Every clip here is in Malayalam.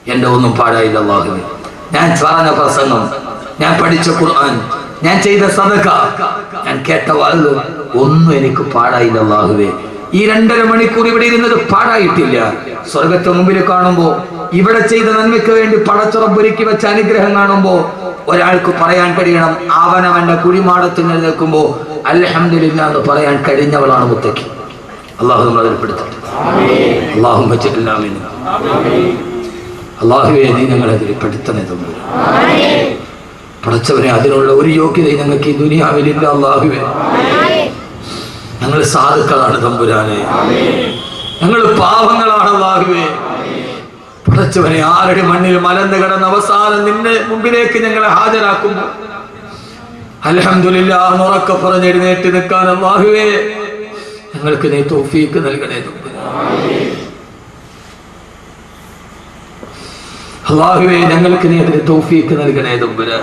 എന്റെ ഒന്നും പാടായില്ല അള്ളാഹുവേ ഞാൻ പറഞ്ഞ പ്രസംഗം ഞാൻ പഠിച്ച ഖുർആൻ ഞാൻ ചെയ്ത സദക ഞാൻ കേട്ട വാഴും ഒന്നും എനിക്ക് പാടായില്ല അള്ളാഹുവേ ഈ രണ്ടര മണിക്കൂർ ഇവിടെ ഇരുന്നത് പാടായിട്ടില്ല സ്വർഗത്തെ മുമ്പിൽ കാണുമ്പോ ഇവിടെ ചെയ്ത നന്മയ്ക്ക് വേണ്ടി പടച്ചുറപ്പൊരുക്കി വെച്ച അനുഗ്രഹം കാണുമ്പോ ഒരാൾക്ക് പറയാൻ കഴിയണം അവനവന്റെ കുഴിമാടത്തിൽ നിൽക്കുമ്പോ അൽഹംദുലില്ലാ എന്ന് പറയാൻ കഴിഞ്ഞവളാണ് മുത്തക്കി അള്ളാഹു നമ്മൾ അതിൽ പെടുത്തട്ടെ അള്ളാഹു വെച്ചിട്ടില്ലാമിന് അള്ളാഹുവെ നീ ഞങ്ങളെ അതിൽ പെടുത്തണേ തമ്മിൽ പടച്ചവനെ അതിനുള്ള ഒരു യോഗ്യതയും ഞങ്ങൾക്ക് ഈ ദുനിയാവിലില്ല അള്ളാഹുവെ ഞങ്ങൾ സാധുക്കളാണ് തമ്പുരാനെ ഞങ്ങൾ പാവങ്ങളാണ് അള്ളാഹുവെ പടച്ചവനെ ആരുടെ മണ്ണിൽ മലന്ന് കിടന്ന അവസാനം നിന്നെ മുമ്പിലേക്ക് ഞങ്ങളെ ഹാജരാക്കുമ്പോൾ അലഹമില്ല ഉറക്കെ പറഞ്ഞ് എഴുന്നേറ്റ് നിൽക്കാൻ അള്ളാഹുവേ ഞങ്ങൾക്ക് നീ തോഫീക്ക് നൽകണേ തമ്പുരാനെ അള്ളാഹുവേ ഞങ്ങൾക്ക് നീ അതിന് തൗഫീക്ക് നൽകണേ തമ്പുര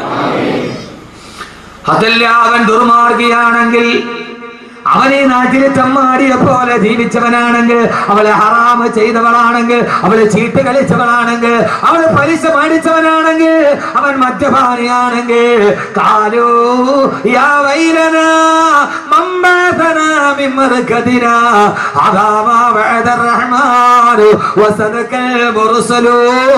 അതല്ല അവൻ ദുർമാർഗിയാണെങ്കിൽ അവനെ നാട്ടിൽ തമ്മാടിയെ പോലെ ജീവിച്ചവനാണെങ്കിൽ അവളെ ഹറാമ് ചെയ്തവളാണെങ്കിൽ അവളെ ചീട്ട് കളിച്ചവളാണെങ്കിൽ അവളെ പലിശ മേടിച്ചവനാണെങ്കിൽ അവൻ മദ്യപാനിയാണെങ്കിൽ കാലോ യാ വൈലന മമ്മതന മിമ്മർകദിന അദാമാ വഅദ റഹ്മാൻ വസദകൽ മുർസലൂൻ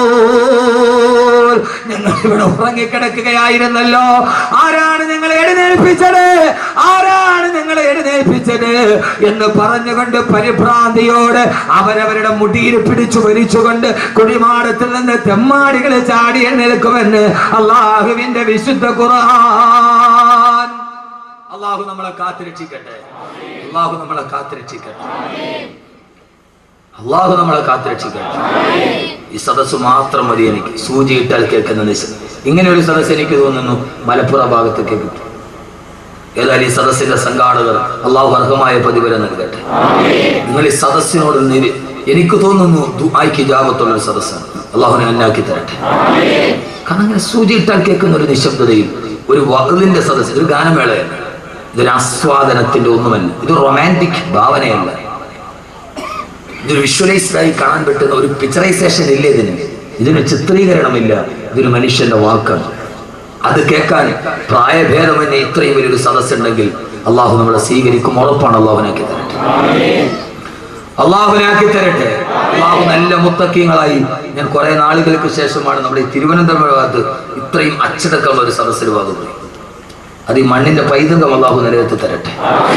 ഞങ്ങൾ ഇവിടെ ഉറങ്ങിക്കിടക്കുകയായിരുന്നല്ലോ ആരാണ് ഞങ്ങളെ എഴുന്നേൽപ്പിച്ചത് ആരാണ് ഞങ്ങളെ എഴുന്നേൽപ്പിച്ചത് എന്ന് പറഞ്ഞുകൊണ്ട് പരിഭ്രാന്തിയോട് അവരവരുടെ മുടിയിൽ പിടിച്ചു വലിച്ചുകൊണ്ട് കുടിമാടത്തിൽ നിന്ന് തെമ്മാടികൾ ചാടി എഴുന്നേൽക്കുമെന്ന് അള്ളാഹുവിന്റെ വിശുദ്ധ ഖുർആൻ അള്ളാഹു നമ്മളെ കാത്തുരക്ഷിക്കട്ടെ അള്ളാഹു നമ്മളെ കാത്തുരക്ഷിക്കട്ടെ അള്ളാഹു നമ്മളെ കാത്തുരക്ഷിക്കട്ടെ ഈ സദസ്സ് മാത്രം മതി എനിക്ക് സൂചി ഇട്ടാൽ കേൾക്കുന്ന നിശ ഇങ്ങനെ ഒരു സദസ്സ് എനിക്ക് തോന്നുന്നു മലപ്പുറ ഭാഗത്തൊക്കെ കിട്ടും ഏതായാലും ഈ സദസ്സിന്റെ സംഘാടകർ അള്ളാഹു അർഹമായ പ്രതിഫലം നൽകട്ടെ നിങ്ങൾ ഈ സദസ്സിനോട് നിര- എനിക്ക് തോന്നുന്നു ദുആയ്ക്ക് ജാപത്തുള്ള ഒരു സദസ്സാണ് അള്ളാഹുനെ അന്നാക്കി തരട്ടെ കാരണം അങ്ങനെ സൂചി ഇട്ടാൽ കേൾക്കുന്ന ഒരു നിശബ്ദതയും ഒരു വകലിന്റെ സദസ്സ് ഇതൊരു ഗാനമേളയല്ല ഇതൊരു ആസ്വാദനത്തിന്റെ ഒന്നുമല്ല ഇത് റൊമാൻറ്റിക് ഭാവനയല്ല ഇതൊരു വിഷ്വലൈസ്ഡ് ആയി കാണാൻ പറ്റുന്ന ഒരു പിക്ചറൈസേഷൻ ഇല്ല ഇതിന് ഇതിന് ചിത്രീകരണമില്ല ഇതൊരു മനുഷ്യന്റെ വാക്കാണ് അത് കേൾക്കാൻ പ്രായഭേദമന്യേ ഇത്രയും വലിയൊരു സദസ്സുണ്ടെങ്കിൽ അള്ളാഹു നമ്മളെ സ്വീകരിക്കും ഉറപ്പാണ് അള്ളാഹുനാക്കി തരട്ടെ അള്ളാഹുനാക്കി തരട്ടെ അള്ളാഹു നല്ല മുത്തക്കീങ്ങളായി ഞാൻ കുറെ നാളുകൾക്ക് ശേഷമാണ് നമ്മുടെ ഈ തിരുവനന്തപുരം ഭാഗത്ത് ഇത്രയും അച്ചടക്കമുള്ള ഒരു സദസ്സിൽ ഭാഗത്ത് അത് ഈ മണ്ണിന്റെ പൈതൃകം അള്ളാഹു നിലനിർത്തി തരട്ടെ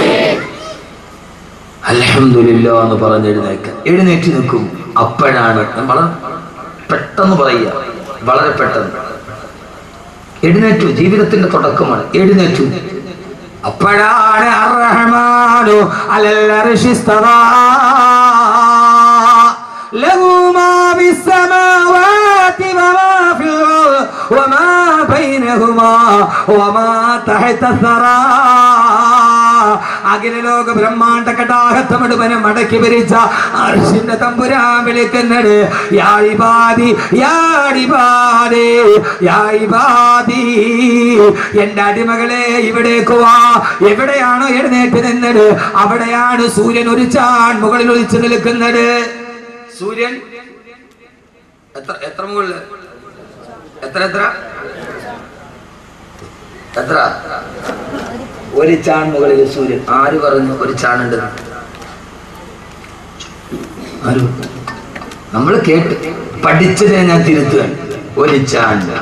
അലഹമില്ല എന്ന് പറഞ്ഞ് എഴുന്നേക്ക എഴുന്നേറ്റ് നിൽക്കും അപ്പോഴാണ് ഞാൻ വളരെ പെട്ടെന്ന് പറയുക വളരെ പെട്ടെന്ന് എഴുന്നേറ്റു ജീവിതത്തിന്റെ തുടക്കമാണ് എഴുന്നേറ്റു അപ്പോഴാണ് അർറഹ്മാനു അലൽ അർശി ഇസ്തവാ. ലഹു മാ ഫിസ്സമാവാതി വമാ ഫിൽ അർദ് വമാ ബൈനഹുമാ വമാ തഹത സറാ അഖിലലോക ബ്രഹ്മാണ്ട കടാഹത്തെ മുഴുവനും മടക്കി ഭരിച്ച അർഷിന്റെ തമ്പുരാൻ വിളിക്കുന്നത് യാഴിപാതി യാഴിപാതി യാഴിപാതി എന്റെ അടിമകളെ ഇവിടേക്ക് വാ എവിടെയാണോ എഴുന്നേറ്റ് നിന്നത് അവിടെയാണ് സൂര്യൻ ഒരു ചാൺ മുകളിൽ ഒളിച്ചു നിൽക്കുന്നത് സൂര്യൻ എത്ര എത്ര മുകളിൽ എത്ര എത്ര എത്ര ഒരു ചാൺ മുകളിൽ സൂര്യൻ ആര് പറഞ്ഞു ഒരു ചാണുണ്ട് ആര് നമ്മൾ കേട്ട് പഠിച്ചതിനെ ഞാൻ തിരുത്തുകയാണ് ഒരു ചാണ്ട്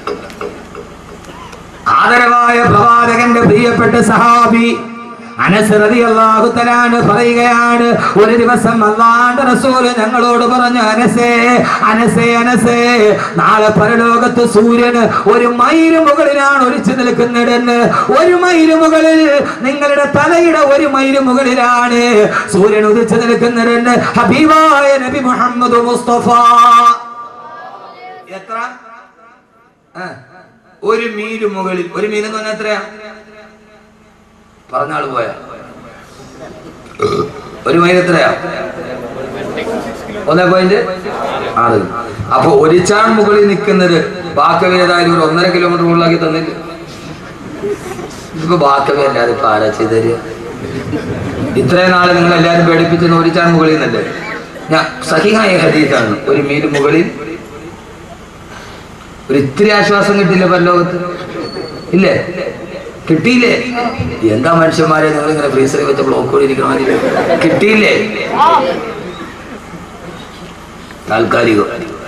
ആദരവായ പ്രവാചകന്റെ പ്രിയപ്പെട്ട സഹാബി അനസ് റളിയല്ലാഹു തആല പറയുകയാണ് ഒരു ദിവസം അല്ലാഹുവിന്റെ റസൂൽ ഞങ്ങളോട് പറഞ്ഞു അനസേ അനസേ അനസേ നാളെ പരലോകത്ത് സൂര്യൻ ഒരു മൈല് മുകളിലാണ് ഒലിച്ചു നിൽക്കുന്നതെന്ന് ഒരു മൈല് മുകളിൽ നിങ്ങളുടെ തലയുടെ ഒരു മൈല് മുകളിലാണ് സൂര്യൻ ഉദിച്ചു നിൽക്കുന്നതെന്ന് ഹബീബായ നബി മുഹമ്മദ് മുസ്തഫ എത്ര ആ, ഒരു മീല് മുകളിൽ ഒരു മീൽ എന്ന് പറഞ്ഞാൽ എത്രയാ പറഞ്ഞാൾ പോയ ഒരു മൈൽ എത്രയാ ഒന്നേ പോയിന്റ് ആറ് അപ്പൊ ഒരു ചാൺ മുകളിൽ നിൽക്കുന്നത് ബാക്കവി ഏതായാലും ഒരു ഒന്നര കിലോമീറ്റർ മുകളിലാക്കി തന്നില്ല ഇതിപ്പോ ബാക്കവി അല്ലാതെ ഇപ്പൊ ആരാ ചെയ്ത് തരിക ഇത്രയും നാളെ നിങ്ങൾ എല്ലാവരും പേടിപ്പിച്ചെന്ന് ഒരു ചാൺ മുകളിൽ നിന്നല്ലേ ഞാൻ സഹിഹായ ഹദീസാണ് ഒരു മീൽ മുകളിൽ ഒരു ഇത്തിരി ആശ്വാസം കിട്ടില്ല പരലോകത്ത് ഇല്ലേ കിട്ടിയില്ലേ എന്താ മനുഷ്യന്മാരെ നിങ്ങൾ ഇങ്ങനെ ഫ്രീസറിൽ വെച്ച ബ്ലോക്കോട് ഇരിക്കണ മാതിരി കിട്ടിയില്ലേ താൽക്കാലികം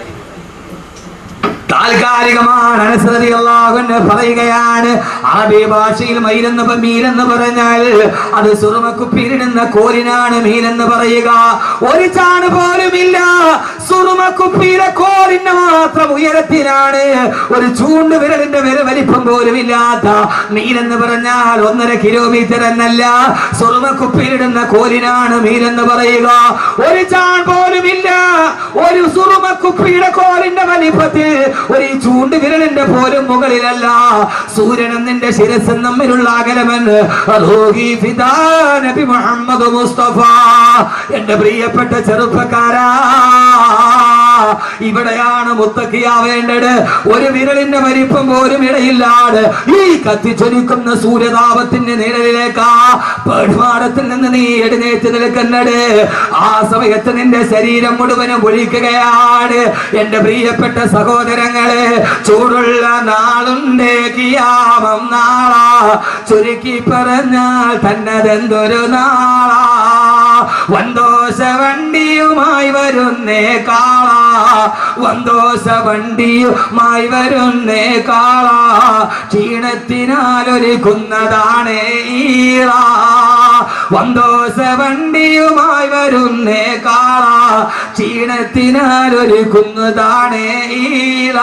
താൽക്കാലികമാണ് അനുസൃതി അള്ളാഹുവിന് പറയുകയാണ് അറബി ഭാഷയിൽ മയിലെന്ന് പ- മീലെന്ന് പറഞ്ഞാൽ അത് സുറുമക്കുപ്പിരിടുന്ന കോലിനാണ് മീലെന്ന് പറയുക ഒരു ചാണ് പോലുമില്ല സുറുമക്കുപ്പിയിലെ കോലിന് മാത്രം ഉയരത്തിലാണ് ഒരു ചൂണ്ട് വിരലിന്റെ വിര വലിപ്പം പോലും ഇല്ലാത്ത മീലെന്ന് പറഞ്ഞാൽ ഒന്നര കിലോമീറ്റർ എന്നല്ല സുറുമക്കുപ്പിയിലിടുന്ന കോലിനാണ് മീലെന്ന് പറയുക ഒരു ചാൺ പോലുമില്ല ഒരു സുറുമക്കുപ്പിയുടെ കോലിന്റെ വലിപ്പത്തിൽ ഒരു ചൂണ്ട് വിരലിന്റെ പോലും മുകളിലല്ല സൂര്യനും നിന്റെ ശിരസും തമ്മിലുള്ള അകലമെന്ന് അലോഹി ഫിദാ നബി മുഹമ്മദ് മുസ്തഫ എന്റെ പ്രിയപ്പെട്ട ചെറുപ്പക്കാരാ ഇവിടെയാണ് മുത്തക്കിയാവേണ്ടത് ഒരു വിരലിന്റെ വലിപ്പം പോലും ഇടയില്ലാതെ ഈ കത്തിച്ചൊലിക്കുന്ന സൂര്യതാപത്തിന്റെ നിഴലിലേക്കാ പേടുമാടത്തിൽ നിന്ന് നീ എഴുന്നേറ്റ് നിൽക്കുന്നത് ആ സമയത്ത് നിന്റെ ശരീരം മുഴുവനും ഒഴിക്കുകയാണ് എന്റെ പ്രിയപ്പെട്ട സഹോദരങ്ങളെ ചൂടുള്ള നാളുണ്ട് കിയാമം നാളാ ചുരുക്കി പറഞ്ഞാൽ തന്നതെന്തൊരു നാളാ വന്തോഷ വണ്ടിയുമായി വരുന്നേ കാള വന്തോഷ വണ്ടിയുമായി വരുന്നേ കാള ക്ഷീണത്തിനാലൊരുക്കുന്നതാണ് ഈള വന്തോഷ വണ്ടിയുമായി വരുന്നേ കാള ക്ഷീണത്തിനാലൊരുക്കുന്നതാണ് ഈള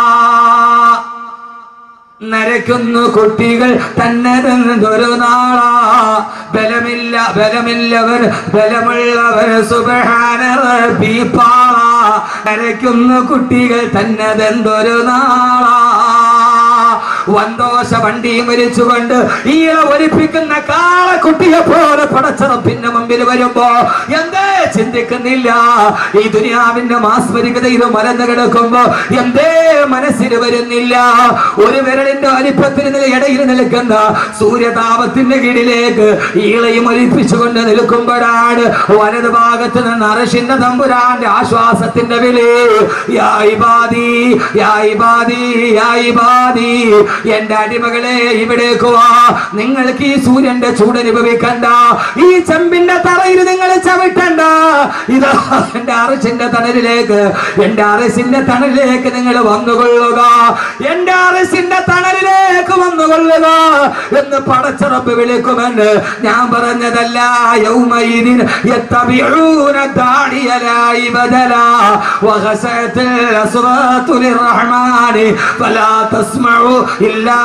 നരയ്ക്കുന്നു കുട്ടികൾ തന്നെ ഒരു നാളാ ബലമില്ല ബലമില്ലവർ ബലമുള്ളവർ സുബഹാന റബ്ബിപ്പാള നരയ്ക്കുന്നു കുട്ടികൾ തന്നതെന്തൊരു നാളാ വന്തോഷ വണ്ടിയും മരിച്ചുകൊണ്ട് ഈള ഒലിപ്പിക്കുന്ന കാളക്കുട്ടിയെ പോലെ പടച്ചറപ്പിന്റെ മുമ്പിൽ വരുമ്പോ എന്തേ ചിന്തിക്കുന്നില്ല ഈ ദുനിയാവിന്റെ മാസ്മരികതയിൽ മലന്ന് കിടക്കുമ്പോ എന്തേ മനസ്സിൽ വരുന്നില്ല ഒരു വിരലിന്റെ വലിപ്പത്തിന് നില ഇടയിൽ നിൽക്കുന്ന സൂര്യതാപത്തിന്റെ കീഴിലേക്ക് ഈളയും ഒലിപ്പിച്ചുകൊണ്ട് നിൽക്കുമ്പോഴാണ് വലത് ഭാഗത്ത് നിന്ന് അറഷിന്റെ തമ്പുരാന്റെ ആശ്വാസത്തിന്റെ വിളി യാ ഇബാദി യാ ഇബാദി യാ ഇബാദി എന്റെ അടിമകളെ ഇവിടേക്ക് വാ നിങ്ങൾക്ക് ഈ സൂര്യന്റെ ചൂട് അനുഭവിക്കണ്ട ഈ ചെമ്പിന്റെ തറയിൽ നിങ്ങൾ ചവിട്ടണ്ട ഇതാ എന്റെ അറസിന്റെ തണലിലേക്ക് എന്റെ അറസിന്റെ തണലിലേക്ക് നിങ്ങൾ വന്നുകൊള്ളുക എന്റെ അറസിന്റെ തണലിലേക്ക് വന്നുകൊള്ളുക എന്ന് പടച്ചറപ്പ് വിളിക്കുമെന്ന് ഞാൻ പറഞ്ഞതല്ല യൗമയിദിൻ യത്തബിഊന ദാടിയലായി ബദല وغسلت الأصوات للرحمن فلا تسمع إلا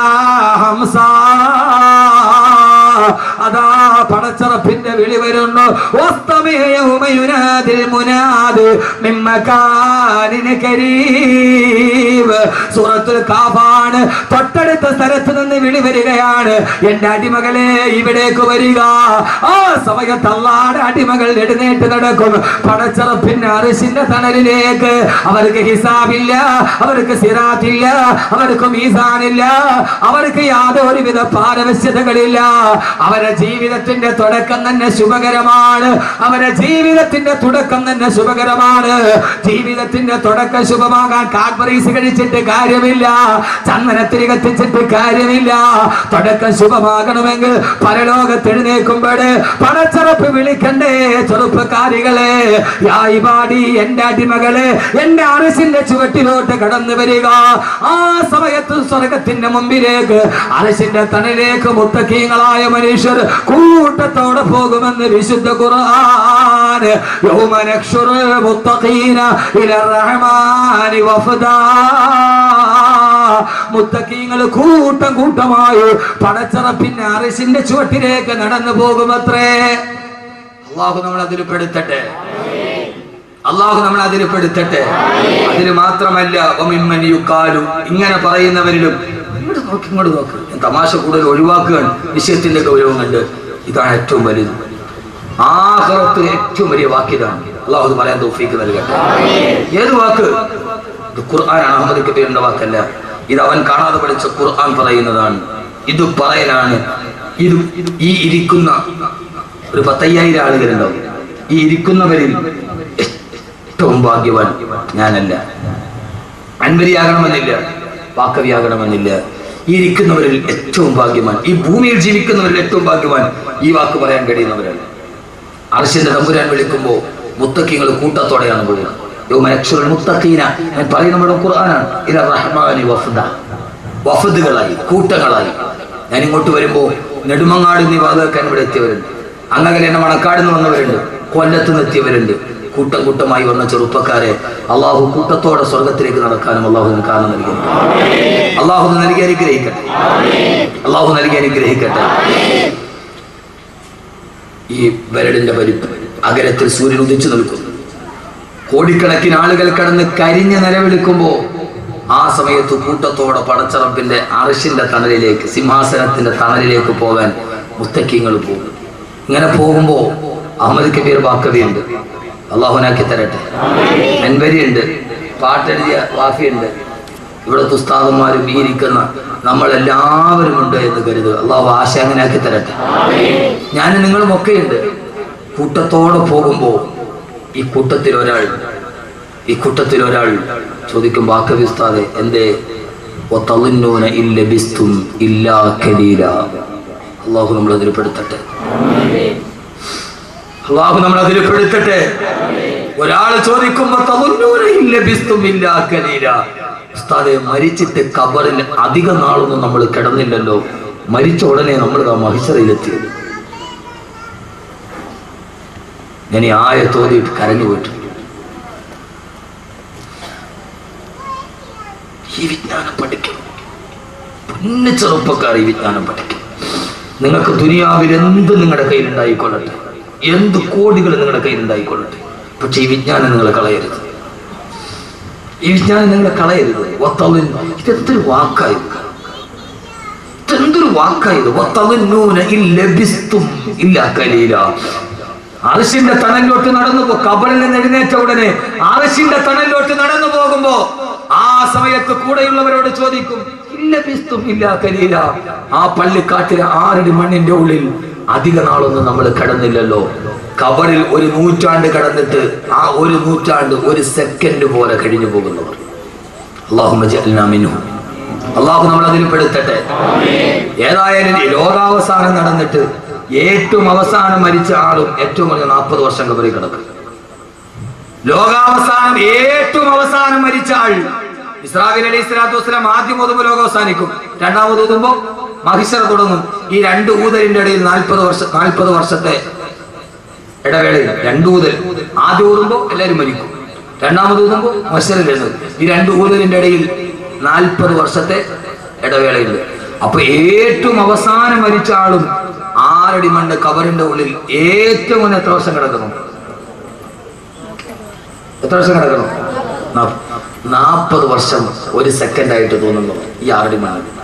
همسا അതാ പടച്ചറപ്പിന്റെ വിളി വരുന്നു വസ്തമയൗമയുനാദിൽ മുനാദ് മിമ്മകാനിന് കരീബ് സൂറത്തുൽ കാഫാണ് തൊട്ടടുത്ത സ്ഥലത്ത് നിന്ന് വിളി വരികയാണ് എന്റെ അടിമകളെ ഇവിടേക്ക് വരിക ആ സമയത്ത് അള്ളാടെ അടിമകൾ എഴുന്നേറ്റ് നടക്കും പടച്ചറപ്പിന്റെ അറിശിന്റെ തണലിലേക്ക് അവർക്ക് ഹിസാബില്ല അവർക്ക് സിറാത്തില്ല അവർക്ക് മീസാനില്ല അവർക്ക് യാതൊരുവിധ പാരവശ്യതകളില്ല അവരെ ജീവിതത്തിന്റെ തുടക്കം തന്നെ ശുഭകരമാണ് അവരെ ജീവിതത്തിന്റെ തുടക്കം തന്നെ ശുഭകരമാണ് ജീവിതത്തിന്റെ തുടക്കം ശുഭമാകാൻ കാൽപറീസ് കഴിച്ചിട്ട് കാര്യമില്ല ചന്ദനത്തിരി കത്തിച്ചിട്ട് കാര്യമില്ല തുടക്കം ശുഭമാകണമെങ്കിൽ പരലോകത്ത് എഴുന്നേൽക്കുമ്പോൾ പണച്ചറപ്പ് വിളിക്കണ്ടേ ചെറുപ്പക്കാരികളെ യായി പാടി എന്റെ അടിമകളെ എന്റെ അറിസിന്റെ ചുവട്ടിലോട്ട് കടന്നു വരിക ആ സമയത്ത് സ്വർഗത്തിന്റെ മുമ്പിലേക്ക് അറിസിന്റെ തണലിലേക്ക് മുത്തക്കീങ്ങളായ മനുഷ്യർ കൂട്ടത്തോടെ പോകുമെന്ന് വിശുദ്ധ ഖുർആൻ യൗമ നഖ്ശുറുൽ മുത്തഖീന ഇല റഹ്മാനി വഫദാ മുത്തക്കീങ്ങൾ കൂട്ടം കൂട്ടമായി പടച്ചറപ്പിന്റെ അറിസിന്റെ ചുവട്ടിലേക്ക് നടന്നു പോകുമത്രേ അള്ളാഹു നമ്മൾ അതിൽ പെടുത്തട്ടെ അള്ളാഹു നമ്മൾ അതിൽ പെടുത്തട്ടെ അതിന് മാത്രമല്ല ഒമിമ്മൻ യുക്കാലു ഇങ്ങനെ പറയുന്നവരിലും ഇങ്ങോട്ട് നോക്ക് ഇങ്ങോട്ട് നോക്ക് ഞാൻ തമാശ കൂടുതൽ ഒഴിവാക്കുകയാണ് വിഷയത്തിന്റെ ഗൗരവം കണ്ട് ഇതാണ് ഏറ്റവും വലുത് ആഹ്റത്ത് ഏറ്റവും വലിയ വാക്കിതാണ് അള്ളാഹു അത് പറയാൻ തോഫീക്ക് നൽകട്ടെ ഏത് വാക്ക് ഇത് ഖുർആനാണ് അഹമ്മദ് കബീറിന്റെ വാക്കല്ല ഇത് അവൻ കാണാതെ പഠിച്ച ഖുർആൻ പറയുന്നതാണ് ഇത് പറയലാണ് ഇത് ഈ ഇരിക്കുന്ന ഒരു പത്തയ്യായിരം ആളുകളുണ്ടാവും ഈ ഇരിക്കുന്നവരിൽ ഏറ്റവും ഭാഗ്യവാൻ ഞാനല്ല അൻവരിയാകണമെന്നില്ല വാക്കവിയാകണമെന്നില്ല ഈ ഇരിക്കുന്നവരിൽ ഏറ്റവും ഭാഗ്യവാൻ ഈ ഭൂമിയിൽ ജീവിക്കുന്നവരിൽ ഏറ്റവും ഭാഗ്യവാൻ ഈ വാക്ക് പറയാൻ കഴിയുന്നവരാണ് അർശന്റെ തമ്പുരാൻ വിളിക്കുമ്പോൾ മുത്തക്കിങ്ങൾ കൂട്ടത്തോടെയാണ് പോകുന്നത് യൗമനക്ഷുൽ മുത്തഖീന ഞാൻ പറയുന്ന നമ്മുടെ ഖുർആനാണ് ഇല റഹ്മാനി വഫദ വഫദുകളായി കൂട്ടങ്ങളായി ഞാൻ ഇങ്ങോട്ട് വരുമ്പോൾ നെടുമങ്ങാട് എന്നീ വാതകക്കാൻ ഇവിടെ എത്തിയവരുണ്ട് അങ്ങനെ എന്നെ മണക്കാട് നിന്ന് വന്നവരുണ്ട് കൊല്ലത്ത് നിന്ന് എത്തിയവരുണ്ട് കൂട്ടം കൂട്ടമായി വന്ന ചെറുപ്പക്കാരെ അള്ളാഹു കൂട്ടത്തോടെ സ്വർഗത്തിലേക്ക് നടക്കാനും അള്ളാഹു കാരണം നൽകി അള്ളാഹു നൽകി അനുഗ്രഹിക്കട്ടെ അള്ളാഹു നൽകി അനുഗ്രഹിക്കട്ടെ ഈ വരടിന്റെ പരിപ്പ് അകലത്തിൽ സൂര്യൻ ഉദിച്ചു നിൽക്കുന്നു കോടിക്കണക്കിന് ആളുകൾ കടന്ന് കരിഞ്ഞ് നിലവിളിക്കുമ്പോൾ ആ സമയത്ത് കൂട്ടത്തോടെ പടച്ചറപ്പിന്റെ അറശിന്റെ തണലിലേക്ക് സിംഹാസനത്തിന്റെ തണലിലേക്ക് പോകാൻ മുത്തക്കിങ്ങൾ പോകും ഇങ്ങനെ പോകുമ്പോ അഹമ്മദ് കബീർ ബാക്കവിയുണ്ട് അള്ളാഹുനാക്കി തരട്ടെ അൻവരിയുണ്ട് പാട്ടെഴുതിയ വാഫിയുണ്ട് ഇവിടുത്തെ ഉസ്താദന്മാരും ഈ ഇരിക്കുന്ന നമ്മളെല്ലാവരും ഉണ്ട് എന്ന് കരുതുക അള്ളാഹു ആശ അങ്ങനെ ആക്കി തരട്ടെ ഞാൻ നിങ്ങളും ഒക്കെയുണ്ട് കൂട്ടത്തോടെ പോകുമ്പോൾ ഈ കൂട്ടത്തിൽ ഒരാൾ ഈ കൂട്ടത്തിൽ ഒരാൾ ചോദിക്കും വാക്കവി ഉസ്താദെ എന്തേ ഒത്തളിന്നൂന ഇല്ല ബിസ്തും ഇല്ലാ കലീല അള്ളാഹു നമ്മൾ അതിൽ പെടുത്തട്ടെ അള്ളാഹു നമ്മൾ അതിൽ പെടുത്തട്ടെ ഒരാൾ ചോദിക്കുമ്പോ തളുന്നൂന ഇല്ല ബിസ്തും ഇല്ലാ കലീല ഉസ്താദെ മരിച്ചിട്ട് കബറിൽ അധിക നാളൊന്നും നമ്മൾ കിടന്നില്ലല്ലോ മരിച്ച ഉടനെ നമ്മൾ ആ മഹിഷറയിലെത്തിയത് ഞാൻ ഈ ആയ തോന്നിയിട്ട് കരഞ്ഞു പോയിട്ടു ഈ വിജ്ഞാനം പഠിക്കണം പൊന്നു ചെറുപ്പക്കാർ ഈ വിജ്ഞാനം പഠിക്കണം നിങ്ങൾക്ക് ദുനിയാവിൽ എന്ത് നിങ്ങളുടെ കയ്യിലുണ്ടായിക്കൊള്ളട്ടെ എന്ത് കോടികൾ നിങ്ങളുടെ കയ്യിലുണ്ടായിക്കൊള്ളട്ടെ പക്ഷെ ഈ വിജ്ഞാനം നിങ്ങൾ കളയരുത് ഈ വിജ്ഞാനം നിങ്ങൾ കളയരുത് വത്തളിൻ ഇതെന്തൊരു വാക്കായത് ഇതെന്തൊരു വാക്കായത് വത്തളിന്നൂന ഇല്ല ബിസ്തും ഇല്ല കലീല ആവശ്യന്റെ തണലിലോട്ട് നടന്നു പോ കബറിൽ നിന്ന് എഴുന്നേറ്റ ഉടനെ ആവശ്യന്റെ തണലിലോട്ട് നടന്നു പോകുമ്പോ ആ സമയത്ത് കൂടെയുള്ളവരോട് ചോദിക്കും ഇല്ല പിസ്തും ഇല്ല കലീല ആ പള്ളിക്കാട്ടിലെ ആറടി മണ്ണിന്റെ ഉള്ളിൽ അധിക നാളൊന്നും നമ്മൾ കടന്നില്ലല്ലോ കബറിൽ ഒരു നൂറ്റാണ്ട് കടന്നിട്ട് ആ ഒരു നൂറ്റാണ്ട് ഒരു സെക്കൻഡ് പോലെ കഴിഞ്ഞു പോകുന്നവർ അള്ളാഹു അള്ളാഹു നമ്മൾ അതിൽ പെടുത്തട്ടെ ഏതായാലും ഈ ലോകാവസാനം നടന്നിട്ട് ഏറ്റവും അവസാനം മരിച്ച ആളും ഏറ്റവും കുറഞ്ഞ നാൽപ്പത് വർഷം കബറി കിടക്കും ലോകാവസാനം ഏറ്റവും അവസാനം മരിച്ച ആൾ ഇസ്രാഫിൽ അലി ഇസ്ലാത്തു വസ്സലാം ആദ്യം ഓതുമ്പോൾ ലോകം അവസാനിക്കും രണ്ടാമത് ഊതുമ്പോ മഹിഷറ തുടങ്ങും ഈ രണ്ട് ഊതലിന്റെ ഇടയിൽ നാൽപ്പത് വർഷ നാൽപ്പത് വർഷത്തെ ഇടവേളയിൽ രണ്ട് ഊതൽ ആദ്യം ഊതുമ്പോ എല്ലാവരും മരിക്കും രണ്ടാമത് ഊതുമ്പോ മത്സരം വരുന്നത് ഈ രണ്ട് ഊതലിന്റെ ഇടയിൽ നാൽപ്പത് വർഷത്തെ ഇടവേളയുണ്ട് അപ്പൊ ഏറ്റവും അവസാനം മരിച്ച ആളും ആറടി മണ്ണ് കബറിന്റെ ഉള്ളിൽ ഏറ്റവും മുന്നേ എത്ര വർഷം കിടക്കുന്നു എത്ര വർഷം കിടക്കണം നാൽപ്പത് വർഷം ഒരു സെക്കൻഡ് ആയിട്ട് തോന്നുന്നു ഈ ആറടി മണ്ണ്